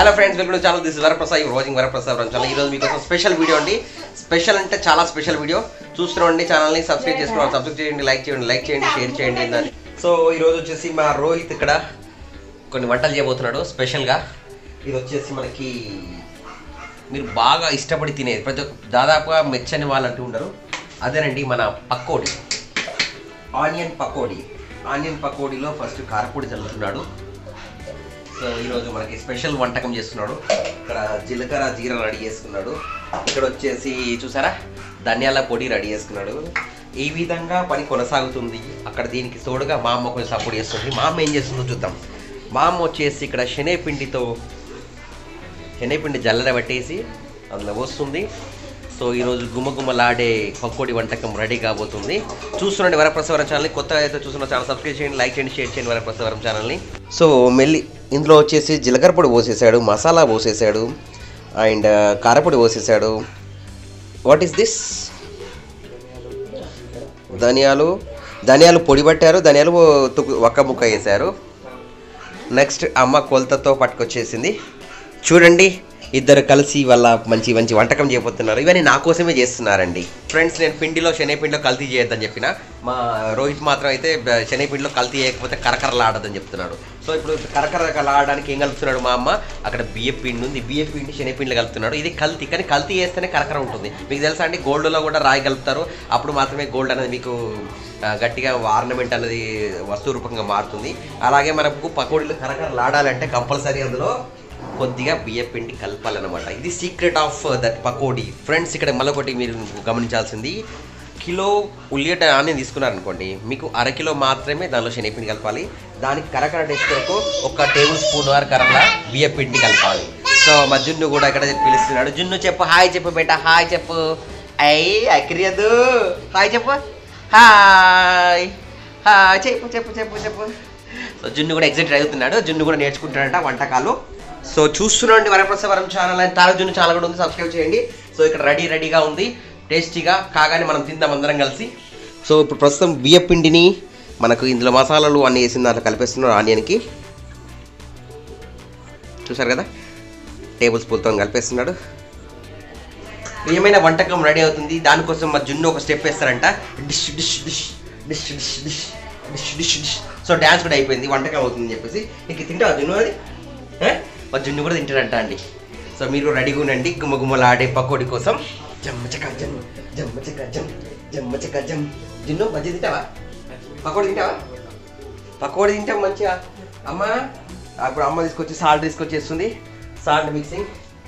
Hello friends welcome to channel this Varaprasad watching Varaprasad channel ఈ రోజు మీకోసం స్పెషల్ వీడియో అండి స్పెషల్ అంటే చాలా స్పెషల్ వీడియో చూస్తున్నాండి ఛానల్ని సబ్స్క్రైబ్ చేసుకోండి సబ్స్క్రైబ్ చేయండి లైక్ చేయండి లైక్ చేయండి షేర్ చేయండి అని సో ఈ రోజు వచ్చేసి మా రోహిత్ ఇక్కడ కొన్ని వంటలు చేయబోతున్నాడు స్పెషల్గా ఇది వచ్చేసి మనకి మీరు బాగా ఇష్టపడి తినేది ప్రతి ఒక్క దాదాపుగా మెచ్చని వాళ్ళు అంటూ ఉండరు అదేనండి మన పకోడీ ఆనియన్ పకోడీ ఆనియన్ పకోడీలో ఫస్ట్ కారపొడి చల్లుతున్నాడు సో ఈరోజు మనకి స్పెషల్ వంటకం చేస్తున్నాడు ఇక్కడ జీలకర్ర జీర రెడీ చేసుకున్నాడు ఇక్కడ వచ్చేసి చూసారా ధనియాల పొడి రెడీ చేసుకున్నాడు ఈ విధంగా పని కొనసాగుతుంది అక్కడ దీనికి తోడుగా మా అమ్మ కొంచెం సపోర్ట్ చేస్తుంది మా అమ్మ ఏం చేస్తుందో చూద్దాం మా అమ్మ వచ్చేసి ఇక్కడ శనగపిండితో శనగపిండి జల్లర పట్టేసి అందులో వస్తుంది సో ఈరోజు గుమ్మగుమ్మలాడే పకోడి వంటకం రెడీ కాబోతుంది చూస్తుండండి వరప్రసవరం ఛానల్ని కొత్తగా అయితే చూస్తున్న ఛానల్ సబ్స్క్రైబ్ చేయండి లైక్ చేయండి షేర్ చేయండి వరప్రసవరం ఛానల్ని సో మెల్లి ఇందులో వచ్చేసి జీలకర్ర పొడి పోసేసాడు మసాలా పోసేసాడు అండ్ కారపొడి పోసేసాడు వాట్ ఈస్ దిస్ ధనియాలు ధనియాలు పొడి పట్టారు ధనియాలు తుక్కు ఒక్క ముక్క వేశారు నెక్స్ట్ అమ్మ కొలతతో పట్టుకొచ్చేసింది చూడండి ఇద్దరు కలిసి వాళ్ళ మంచి మంచి వంటకం చేయబోతున్నారు ఇవన్నీ నా కోసమే చేస్తున్నారండి ఫ్రెండ్స్ నేను పిండిలో శనగపిండిలో కల్తీ చేయొద్దని చెప్పిన మా రోహిత్ మాత్రం అయితే బ- శనగపిండిలో కల్తీ చేయకపోతే కరకరలాడదని చెప్తున్నాడు సో ఇప్పుడు కరకరలాడడానికి ఏం కలుపుతున్నాడు మా అమ్మ అక్కడ బియ్య పిండి ఉంది బియ్య పిండి శనగపిండి కలుపుతున్నాడు ఇది కల్తీ కానీ కల్తీ చేస్తేనే కరకర ఉంటుంది మీకు తెలుసా అండి గోల్డ్లో కూడా రాయి కలుపుతారు అప్పుడు మాత్రమే గోల్డ్ అనేది మీకు ఆ, గట్టిగా ఆర్నమెంట్ అనేది వస్తు రూపంగా మారుతుంది అలాగే మనకు పకోడీలు కరకరలాడాలంటే కంపల్సరీ అందులో కొద్దిగా బియ్య పిండి కలపాలన్నమాట ఇది secret of that pakodi friends ఇక్కడ మళ్ళొకటి మీరు గమనించాల్సింది కిలో ఉల్లిగడ్డ ఆనియన్ తీసుకున్నారనుకోండి మీకు అరకిలో మాత్రమే దానిలో శనగపిండి కలపాలి దానికి కరకర టేస్ట్ కొరకు ఒక టేబుల్ స్పూన్ వరకు కరల బియ్య పిండి కలపాలి సో మా జున్ను కూడా ఇక్కడ పిలుస్తున్నాడు జున్ను చెప్పు హాయ్ చెప్పు బేట హాయ్ చెప్పు అయ్యి అక్రియదు హాయ్ చెప్పు హాయ్ హాయ్ చెప్పు చెప్పు చెప్పు చెప్పు సో జున్ను కూడా ఎగ్జిట్ అవుతున్నాడు జున్ను కూడా నేర్చుకుంటాడంట వంటకాలు సో చూస్తున్నాండి వరప్రసవరం ఛానల్ అని తార జున్ను ఛానల్ కూడా ఉంది సబ్స్క్రైబ్ చేయండి సో ఇక్కడ రెడీ రెడీగా ఉంది టేస్టీగా కాగానే మనం తిందాం అందరం కలిసి సో ఇప్పుడు ప్రస్తుతం బియ్య పిండిని మనకు ఇందులో మసాలాలు అన్నీ వేసిన దాంట్లో కలిపేస్తున్నాడు ఆనియన్కి చూసారు కదా టేబుల్ స్పూన్తో కలిపేస్తున్నాడు ప్రియమైన వంటకం రెడీ అవుతుంది దానికోసం మా జున్ను ఒక స్టెప్ వేస్తారంట డిష్ డిష్ డిష్ డిష్ డిష్ డిష్ డిష్ డిష్ డిష్ సో డ్యాన్స్ కూడా అయిపోయింది వంటకం అవుతుందని చెప్పేసి నీకు తింటావా జున్ను అది ఏ? మా జున్ను కూడా తింటాడంట అండి సో మీరు రెడీగా ఉండండి గుమ్మ గుమ్మలాడే పకోడీ కోసం జమ్మచక జమ్ జమ్మచక జమ్ జమ్మచక జమ్ జున్ను మంచిగా తింటావా పకోడీ తింటావా పకోడీ తింటాం మంచిగా అమ్మ అప్పుడు అమ్మ తీసుకొచ్చి సాల్ట్ తీసుకొచ్చేస్తుంది సాల్ట్ మిక్సింగ్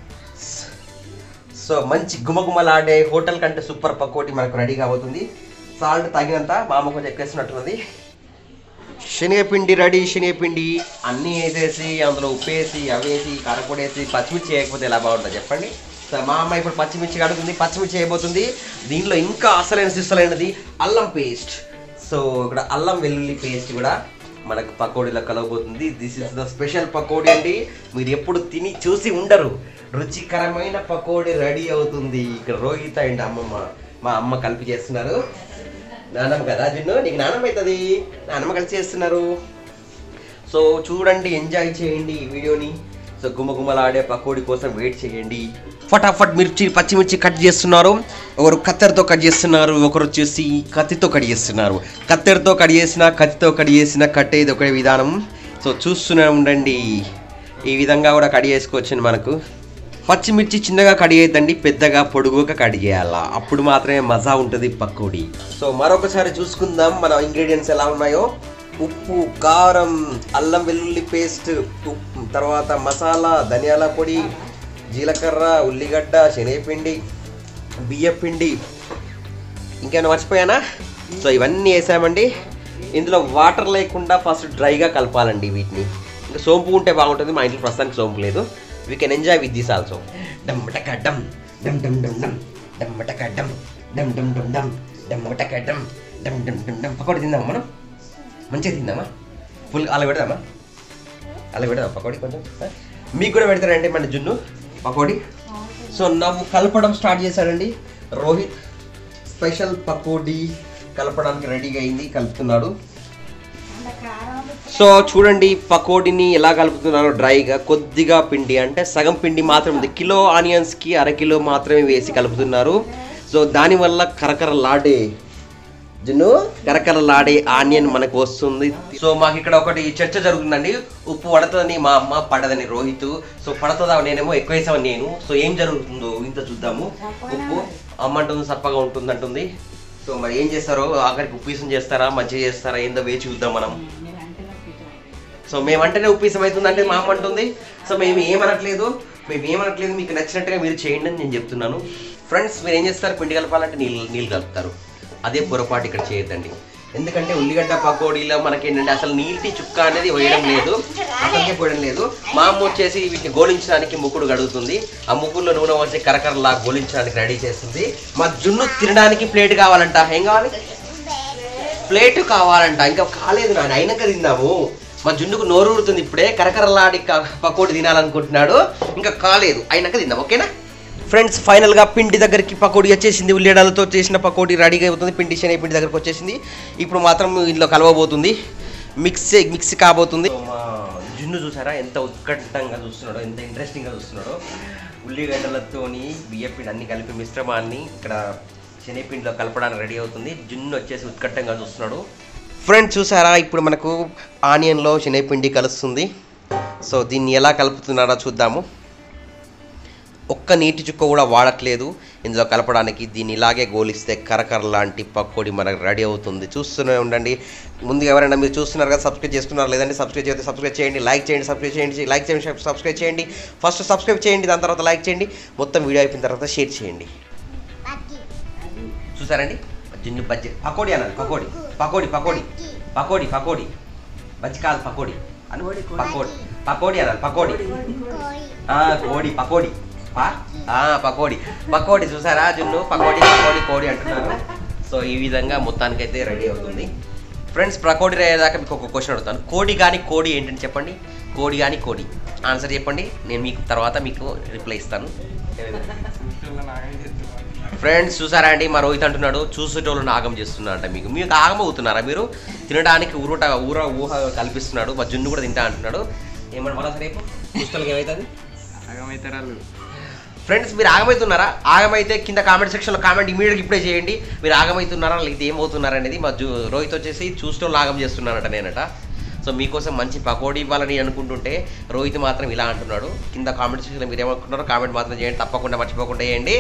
సో మంచి గుమగుమలాడే హోటల్ కంటే సూపర్ పకోడీ మనకు రెడీ కాబోతుంది సాల్ట్ తగినంత మా అమ్మ కొంచెం ఎక్కేస్తున్నట్టున్నది శనగపిండి రెడీ శనగపిండి అన్నీ వేసేసి అందులో ఉప్పు వేసి అవేసి కారపొడి వేసి పచ్చిమిర్చి వేయకపోతే ఎలా బాగుంటుంది చెప్పండి సో మా అమ్మ ఇప్పుడు పచ్చిమిర్చి కడుగుతుంది పచ్చిమిర్చి వేయబోతుంది దీంట్లో ఇంకా అసలైన సిస్సలైనది అల్లం పేస్ట్ సో ఇక్కడ అల్లం వెల్లుల్లి పేస్ట్ కూడా మనకు పకోడీలో కలవబోతుంది this is the special pakodi అండి మీరు ఎప్పుడు తిని చూసి ఉండరు రుచికరమైన పకోడీ రెడీ అవుతుంది ఇక్కడ రోహిత అండ్ అమ్మమ్మ మా అమ్మ కలిపి చేస్తున్నారు నానమ్మ కదా జున్ను నీకు నానమ్మ అవుతుంది నానమ్మ కలిసి చేస్తున్నారు సో చూడండి ఎంజాయ్ చేయండి ఈ వీడియోని సో గుమగుమలాడే పకోడీ కోసం వెయిట్ చేయండి ఫటాఫట్ మిర్చి పచ్చిమిర్చి కట్ చేస్తున్నారు ఒకరు కత్తెరతో కట్ చేస్తున్నారు ఒకరు వచ్చేసి కత్తితో కట్ చేస్తున్నారు కత్తెరతో కట్ చేసిన కత్తితో కట్ చేసిన కట్టేది ఒకే విధానం సో చూస్తూనే ఉండండి ఈ విధంగా కూడా కట్ చేసుకోవచ్చండి మనకు పచ్చిమిర్చి చిన్నగా కట్ చేయొద్దండి పెద్దగా పొడుగుగా కట్ చేయాలా అప్పుడు మాత్రమే మజా ఉంటుంది పకోడీ సో మరొకసారి చూసుకుందాం మన ఇంగ్రీడియంట్స్ ఎలా ఉన్నాయో ఉప్పు కారం అల్లం వెల్లుల్లి పేస్ట్ ఉప్పు తర్వాత మసాలా ధనియాల పొడి జీలకర్ర ఉల్లిగడ్డ శనగపిండి బియ్యపిండి ఇంకేమైనా మర్చిపోయానా సో ఇవన్నీ వేసామండి ఇందులో వాటర్ లేకుండా ఫస్ట్ డ్రైగా కలపాలండి వీటిని ఇంకా సోంపు ఉంటే బాగుంటుంది మా ఇంట్లో ప్రస్తుతానికి సోంపు లేదు we can enjoy with this also డమ్మటక డమ్ డమ్ డమ్ డమ్ డమ్ డమ్మటక డమ్ డమ్ డమ్ డమ్ డమ్ డమ్మటక డమ్ డమ్ డమ్ డమ్ డమ్ పకోడీ తిందామా మనం మంచిగా తిందామా ఫుల్ అలా పెడదామా అలా పెడదాం పకోడీ కొంచెం ఆ? మీకు కూడా పెడతారండి మన జున్ను పకోడీ సో నవ్వు కలపడం స్టార్ట్ చేశాడండి రోహిత్ స్పెషల్ పకోడీ కలపడానికి రెడీగా అయింది కలుపుతున్నాడు సో చూడండి పకోడీని ఎలా కలుపుతున్నారో డ్రైగా కొద్దిగా పిండి అంటే సగం పిండి మాత్రం ఉంది కిలో ఆనియన్స్కి అర కిలో మాత్రమే వేసి కలుపుతున్నారు సో దానివల్ల కరకరలాడే జున్ను కరకరలాడే ఆనియన్ మనకు వస్తుంది సో మాకు ఇక్కడ ఒకటి చర్చ జరుగుతుందండి ఉప్పు పడుతుందని మా అమ్మ పడదని రోహిత్ సో పడుతుందా నేనేమో ఎక్కువ వేసామని నేను సో ఏం జరుగుతుందో ఇంత చూద్దాము ఉప్పు అమ్మ అంటుంది సప్పగా ఉంటుంది అంటుంది సో మరి ఏం చేస్తారో ఆఖరికి ఉప్పీసం చేస్తారా మంచిగా చేస్తారా ఏందో వేచి చూద్దాం మనం సో మేమంటేనే ఉప్పీసం అవుతుందంటే మా అమ్మ అంటుంది సో మేము ఏమనట్లేదు మేము ఏమనట్లేదు మీకు నచ్చినట్టుగా మీరు చేయండి అని నేను చెప్తున్నాను ఫ్రెండ్స్ మీరు ఏం చేస్తారు పిండి కలపాలంటే నీళ్ళు నీళ్ళు కలుపుతారు అదే పొరపాటు ఇక్కడ చేయొద్దండి ఎందుకంటే ఉల్లిగడ్డ పకోడీలో మనకి ఏంటంటే అసలు నీటి చుక్క అనేది వేయడం లేదు అసలుకే పోయడం లేదు మా అమ్మ వచ్చేసి వీటిని గోలించడానికి ముక్కుడు గడుగుతుంది ఆ ముక్కుల్లో నూనె వచ్చి కరకరలా గోలించడానికి రెడీ చేస్తుంది మా జున్ను తినడానికి ప్లేట్ కావాలంట ఏం కావాలి ప్లేట్ కావాలంట ఇంకా కాలేదు నాన్న అయినాక తిందాము మా జున్నుకు నోరు ఊరుతుంది ఇప్పుడే కరకరలాడి క- పకోడీ తినాలనుకుంటున్నాడు ఇంకా కాలేదు అయినాక తిందాం ఓకేనా ఫ్రెండ్స్ ఫైనల్గా పిండి దగ్గరికి పకోడీ వచ్చేసింది ఉల్లిగడ్డలతో చేసిన పకోడీ రెడీగా అవుతుంది పిండి శనగ పిండి దగ్గరికి వచ్చేసింది ఇప్పుడు మాత్రం ఇందులో కలవబోతుంది మిక్స్ మిక్స్ కాబోతుంది మా జున్ను చూసారా ఎంత ఉత్కంఠంగా చూస్తున్నాడో ఎంత ఇంట్రెస్టింగ్గా చూస్తున్నాడో ఉల్లిగడ్డలతోని బియ్యపిండి అన్ని కలిపి మిశ్రమాన్ని ఇక్కడ శనగపిండిలో కలపడానికి రెడీ అవుతుంది జున్ను వచ్చేసి ఉత్కట్టంగా చూస్తున్నాడు ఫ్రెండ్స్ చూసారా ఇప్పుడు మనకు ఆనియన్లో శనగపిండి కలుస్తుంది సో దీన్ని ఎలా కలుపుతున్నారో చూద్దాము ఒక్క నీటి చుక్క కూడా వాడట్లేదు ఇందులో కలపడానికి దీన్ని ఇలాగే గోలిస్తే కరకర లాంటి పకోడీ మనకు రెడీ అవుతుంది చూస్తూనే ఉండండి ముందుగా ఎవరైనా మీరు చూస్తున్నారు కదా సబ్స్క్రైబ్ చేసుకున్నారు లేదంటే సబ్స్క్రైబ్ చేస్తే సబ్స్క్రైబ్ చేయండి లైక్ చేయండి సబ్స్క్రైబ్ చేయండి లైక్ చేయండి సబ్స్క్రైబ్ చేయండి ఫస్ట్ సబ్స్క్రైబ్ చేయండి దాని తర్వాత లైక్ చేయండి మొత్తం వీడియో అయిపోయిన తర్వాత షేర్ చేయండి చూసారండి జిన్ను బజ్జి పకోడీ అన్నది పకోడీ పకోడీ పకోడీ పకోడీ పకోడీ బజ్జి కాదు పకోడీ అను పకోడీ పకోడీ అన్నది పకోడీ ఆ, కోడి పకోడీ పా ఆ, పకోడీ పకోడీ చూసారా జున్ను పకోడీ పకోడీ కోడి అంటున్నారు సో ఈ విధంగా మొత్తానికైతే రెడీ అవుతుంది ఫ్రెండ్స్ పకోడీ అయ్యేదాకా మీకు ఒక క్వశ్చన్ అడుగుతాను కోడి కానీ కోడి ఏంటని చెప్పండి కోడి కానీ కోడి ఆన్సర్ చెప్పండి నేను మీకు తర్వాత మీకు రిప్లై ఇస్తాను ఫ్రెండ్స్ చూసారా అండి మా రోహిత్ అంటున్నాడు చూసేటోళ్ళు నాగం చేస్తున్నా అంట మీకు మీకు ఆగం అవుతున్నారా మీరు తినడానికి ఊరుట ఊర ఊహ కల్పిస్తున్నాడు మా జున్ను కూడా తింటా అంటున్నాడు ఏమన్నా మళ్ళీ రేపు పుస్తకాలకి ఏమవుతుంది అగమైతరాలు ఫ్రెండ్స్ మీరు ఆగమవుతున్నారా ఆగమైతే కింద కామెంట్ సెక్షన్లో కామెంట్ ఇమీడియట్గా ఇప్పుడే చేయండి మీరు ఆగమవుతున్నారా లేకపోతే ఏమవుతున్నారా అనేది మా జు రోహిత్ వచ్చేసి చూస్తూ ఆగం చేస్తున్నానట నేనట సో మీకోసం మంచి పకోడీ ఇవ్వాలని అనుకుంటుంటే రోహిత్ మాత్రం ఇలా అంటున్నాడు కింద కామెంట్ సెక్షన్లో మీరు ఏమనుకుంటున్నారో కామెంట్ మాత్రం చేయండి తప్పకుండా మర్చిపోకుండా చేయండి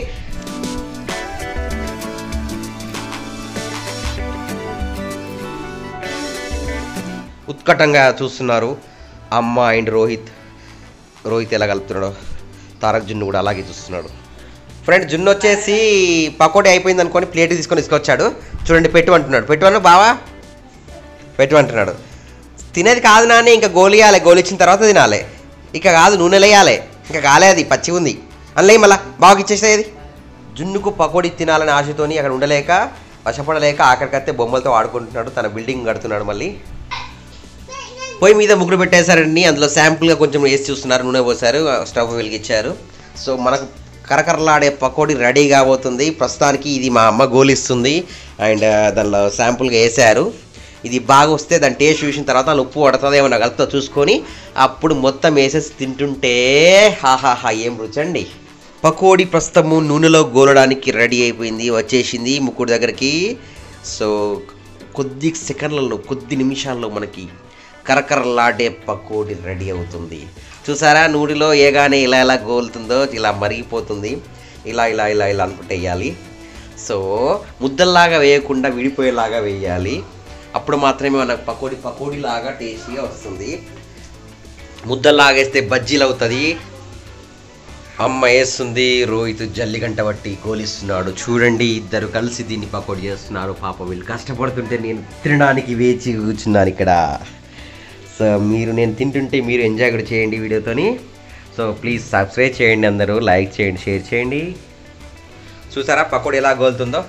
ఉత్కటంగా చూస్తున్నారు అమ్మ అండ్ రోహిత్ రోహిత్ ఎలా కలుపుతున్నాడో తారక్ జున్ను కూడా అలాగే చూస్తున్నాడు ఫ్రెండ్ జున్ను వచ్చేసి పకోడీ అయిపోయింది అనుకొని ప్లేట్ తీసుకొని తీసుకొచ్చాడు చూడండి పెట్టు అంటున్నాడు పెట్టు అన్న బావా పెట్టు అంటున్నాడు తినేది కాదు నాని ఇంకా గోలియాలి గోలిచ్చిన తర్వాత తినాలి ఇక కాదు నూనె వేయాలి ఇంకా కాలే అది పచ్చి ఉంది అందులో మళ్ళా బావకి ఇచ్చేసేది జున్నుకు పకోడీ తినాలని ఆశతోని అక్కడ ఉండలేక వశపడలేక ఆఖరికత్తే బొమ్మలతో ఆడుకుంటున్నాడు తన బిల్డింగ్ కడుతున్నాడు మళ్ళీ పొయ్యి మీద ముగ్గురు పెట్టేశారండి అందులో శాంపుల్గా కొంచెం వేసి చూస్తున్నారు నూనె పోసారు స్టవ్ వెలిగించారు సో మనకు కరకరలాడే పకోడీ రెడీ కాబోతుంది ప్రస్తుతానికి ఇది మా అమ్మ గోలిస్తుంది అండ్ దానిలో శాంపుల్గా వేసారు ఇది బాగా వస్తే దాని టేస్ట్ చూసిన తర్వాత దానిలో ఉప్పు పడుతుందో ఏమన్నా కలుపుతో చూసుకొని అప్పుడు మొత్తం వేసేసి తింటుంటే హాహాహా ఏం రుచండి పకోడీ ప్రస్తుతము నూనెలో గోలడానికి రెడీ అయిపోయింది వచ్చేసింది ముక్కుడు దగ్గరికి సో కొద్ది సెకండ్లలో కొద్ది నిమిషాల్లో మనకి కరకరలాడే పకోడీ రెడీ అవుతుంది చూసారా నూనెలో ఏగానే ఇలా ఇలా గోలుతుందో ఇలా మరిగిపోతుంది ఇలా ఇలా ఇలా ఇలా అనుకుంటే వేయాలి సో ముద్దల్లాగా వేయకుండా విడిపోయేలాగా వేయాలి అప్పుడు మాత్రమే మనకు పకోడీ పకోడీ లాగా టేస్టీగా వస్తుంది ముద్దల్లాగేస్తే బజ్జీలు అవుతుంది అమ్మ వేస్తుంది రోహిత్ జల్లిగంట బట్టి గోలిస్తున్నాడు చూడండి ఇద్దరు కలిసి దీన్ని పకోడీ చేస్తున్నారు పాప వీళ్ళు కష్టపడుతుంటే నేను తినడానికి వేచి కూర్చున్నాను ఇక్కడ సో మీరు నేను తింటుంటే మీరు ఎంజాయ్ కూడా చేయండి వీడియోతోని సో ప్లీజ్ సబ్స్క్రైబ్ చేయండి అందరూ లైక్ చేయండి షేర్ చేయండి చూసారా పకోడీ ఎలా గోలుతుందో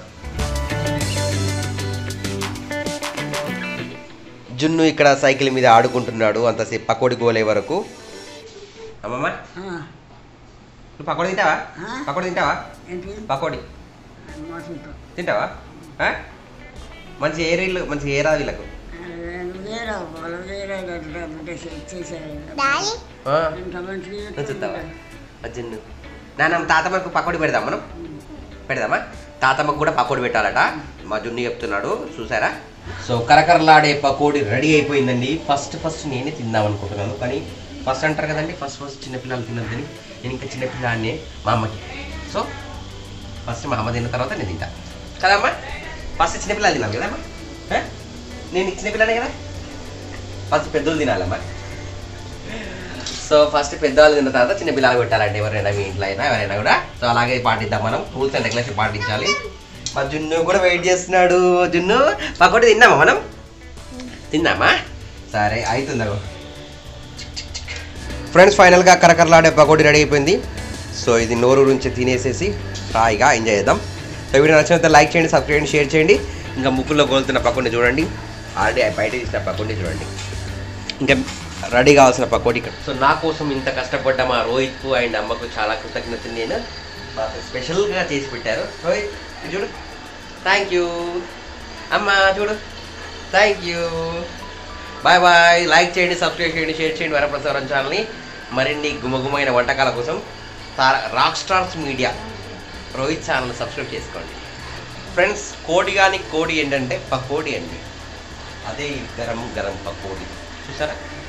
జున్ను ఇక్కడ సైకిల్ మీద ఆడుకుంటున్నాడు అంతసేపు పకోడీ గోలే వరకు అమ్మమ్మ నువ్వు పకోడీ తింటావా ఆ? పకోడీ తింటావా ఏంటి పకోడీ మోసంతో తింటావా ఆ? మంచి ఏ రీళ్ళు మంచి ఏ రాదు వీళ్ళకు నువ్వు చేయరా వాళ్ళు చేయరా అంటే చేశారు ఆ, ఎంత మంచిగా నువ్వు చూద్దావా అజ్జన్ను నాన్న తాతమ్మకు పకోడి పెడదాం మనం పెడదామా తాతమ్మకు కూడా పకోడి పెట్టాలట మా జున్ను చెప్తున్నాడు చూసారా సో కరకరలాడే పకోడి రెడీ అయిపోయిందండి ఫస్ట్ ఫస్ట్ నేనే తిందాం అనుకుంటున్నాను కానీ ఫస్ట్ అంటారు కదండి ఫస్ట్ ఫస్ట్ చిన్నపిల్లలు తినద్దని నేను ఇంకా చిన్నపిల్లాడినే మా అమ్మకి సో ఫస్ట్ మా అమ్మ తిన్న తర్వాత నేను తింటా కదమ్మా ఫస్ట్ చిన్నపిల్లలు తినాలి కదమ్మా ఆ? నేను చిన్నపిల్లనే కదా ఫస్ట్ పెద్దలు తినాలమ్మా సో ఫస్ట్ పెద్దవాళ్ళు తిన్న తర్వాత చిన్న పిల్లలు పెట్టాలండి ఎవరైనా మీ ఇంట్లో అయినా ఎవరైనా కూడా సో అలాగే పాటిద్దాం మనం రూల్స్ అండ్ రెగ్యులేషన్ పాటించాలి మా జున్ను కూడా వెయిట్ చేస్తున్నాడు జున్ను పకోటి తిన్నామా మనం తిన్నామా సరే అవుతుంది ఫ్రెండ్స్ ఫైనల్గా కరకరలాడే పకోడీ రెడీ అయిపోయింది సో ఇది నోరు నుంచి తినేసేసి హాయిగా ఎంజాయ్ చేద్దాం సో వీడియో నచ్చినంత లైక్ చేయండి సబ్స్క్రైబ్ చేయండి షేర్ చేయండి ఇంకా ముక్కుల్లో గోలుతున్న పకోడీ చూడండి ఆల్రెడీ బయట తీసిన పకోడీ చూడండి ఇంకా రెడీ కావాల్సిన పకోడీ ఇక్కడ సో నా కోసం ఇంత కష్టపడ్డ మా రోహిత్కు అండ్ అమ్మకు చాలా కృతజ్ఞతలు నేను మాకు స్పెషల్గా చేసి పెట్టారు రోహిత్ ఇది చూడు థ్యాంక్ యూ అమ్మ చూడు thank you bye bye like చేయండి సబ్స్క్రైబ్ చేయండి షేర్ చేయండి వరప్రసారం ఛానల్ని మరిన్ని గుమగుమైన వంటకాల కోసం తార- rock stars media Rohit channel subscribe చేసుకోండి ఫ్రెండ్స్ కోడి కానీ కోడి ఏంటంటే పకోడి అండి అదే ఈ గరం గరం పకోడి చూసారా